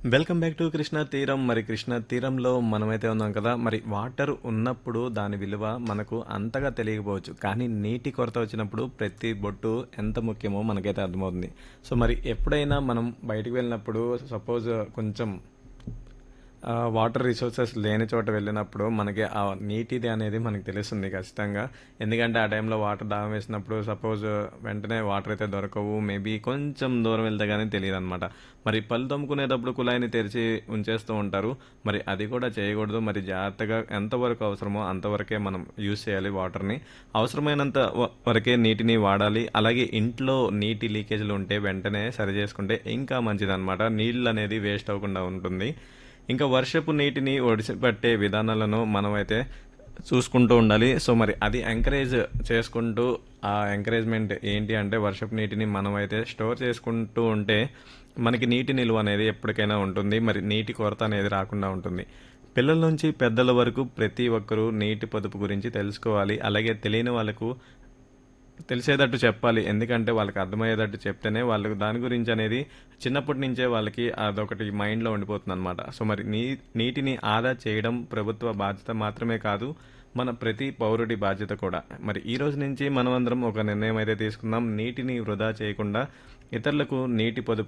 welcome back to Krishna తీరం మరి కృష్ణా తీరంలో మనమైతే ఉన్నాం కదా మరి వాటర్ ఉన్నప్పుడు దాని విలువ మనకు అంతగా తెలియకపోవచ్చు కానీ నీటి కొరత వచ్చినప్పుడు ప్రతి బొట్టు ఎంత ముఖ్యమో మనకైతే అర్థమవుతుంది సో మరి ఎప్పుడైనా మనం బయటికి వెళ్ళినప్పుడు సపోజ్ కొంచెం ఆ, వాటర్ రిసోర్సెస్ లేని చోట వెళ్ళినప్పుడు మనకి ఆ నీటిది అనేది మనకి తెలుస్తుంది ఖచ్చితంగా ఎందుకంటే ఆ టైంలో వాటర్ దాహం వేసినప్పుడు సపోజ్ వెంటనే వాటర్ అయితే దొరకవు మేబీ కొంచెం దూరం వెళ్తే కానీ తెలియదు అనమాట మరి పళ్ళు తమ్ముకునేటప్పుడు కుళాయిని తెరిచి ఉంచేస్తూ ఉంటారు మరి అది కూడా చేయకూడదు మరి జాగ్రత్తగా ఎంతవరకు అవసరమో అంతవరకే మనం యూజ్ చేయాలి వాటర్ని అవసరమైనంత వ- వరకే నీటిని వాడాలి అలాగే ఇంట్లో నీటి లీకేజీలు ఉంటే వెంటనే సరి చేసుకుంటే ఇంకా మంచిదన్నమాట నీళ్ళు అనేది వేస్ట్ అవ్వకుండా ఉంటుంది ఇంకా వర్షపు నీటిని ఒడిసిపట్టే విధానాలను మనమైతే చూసుకుంటూ ఉండాలి సో మరి అది ఎంకరేజ్ చేసుకుంటూ ఆ ఎంకరేజ్మెంట్ ఏంటి అంటే వర్షపు నీటిని మనమైతే స్టోర్ చేసుకుంటూ ఉంటే మనకి నీటి నిల్వ అనేది ఎప్పటికైనా ఉంటుంది మరి నీటి కొరత అనేది రాకుండా ఉంటుంది పిల్లల నుంచి పెద్దల వరకు ప్రతి ఒక్కరూ నీటి పొదుపు గురించి తెలుసుకోవాలి అలాగే తెలియని వాళ్ళకు తెలిసేటట్టు చెప్పాలి ఎందుకంటే వాళ్ళకి అర్థమయ్యేటట్టు చెప్తేనే వాళ్ళకి దాని గురించి అనేది చిన్నప్పటి నుంచే వాళ్ళకి అదొకటి మైండ్లో ఉండిపోతుంది అనమాట సో మరి నీ నీటిని ఆదా చేయడం ప్రభుత్వ బాధ్యత మాత్రమే కాదు మన ప్రతి పౌరుడి బాధ్యత కూడా మరి ఈ రోజు నుంచి మనమందరం ఒక నిర్ణయం అయితే తీసుకుందాం నీటిని వృధా చేయకుండా ఇతరులకు నీటి పొదుపు